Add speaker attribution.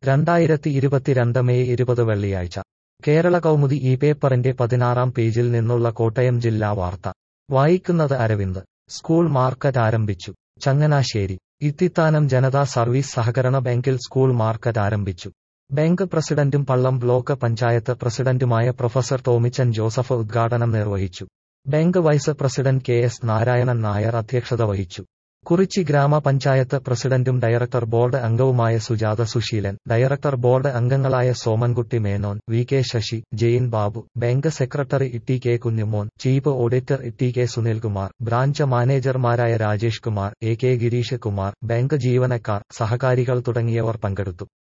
Speaker 1: രണ്ടായിരത്തി ഇരുപത്തിരണ്ട് മെയ് ഇരുപത് വെള്ളിയാഴ്ച കേരള കൗമുദി ഈ പേപ്പറിന്റെ പതിനാറാം പേജിൽ നിന്നുള്ള കോട്ടയം ജില്ലാ വാർത്ത വായിക്കുന്നത് അരവിന്ദ് സ്കൂൾ മാർക്കറ്റ് ആരംഭിച്ചു ചങ്ങനാശ്ശേരി ഇത്തിത്താനം ജനതാ സർവീസ് സഹകരണ ബാങ്കിൽ സ്കൂൾ മാർക്കറ്റ് ആരംഭിച്ചു ബാങ്ക് പ്രസിഡന്റും പള്ളം ബ്ലോക്ക് പഞ്ചായത്ത് പ്രസിഡന്റുമായ പ്രൊഫസർ ടോമിച്ചൻ ജോസഫ് ഉദ്ഘാടനം നിർവഹിച്ചു bank vice president K S Narayanan Nair അധ്യക്ഷത വഹിച്ചു കുറിച്ചി ഗ്രാമപഞ്ചായത്ത് പ്രസിഡന്റും ഡയറക്ടർ ബോർഡ് അംഗവുമായ സുജാത സുശീലൻ ഡയറക്ടർ ബോർഡ് അംഗങ്ങളായ Somankutty Menon V K Sasi Jain Babu bank secretary E K Kunjumon chief auditor E K Sunilkumar branch മാനേജർമാരായ Rajesh Kumar A K Gireesh Kumar bank ജീവനക്കാർ സഹകാരികൾ തുടങ്ങിയവർ പങ്കെടുത്തു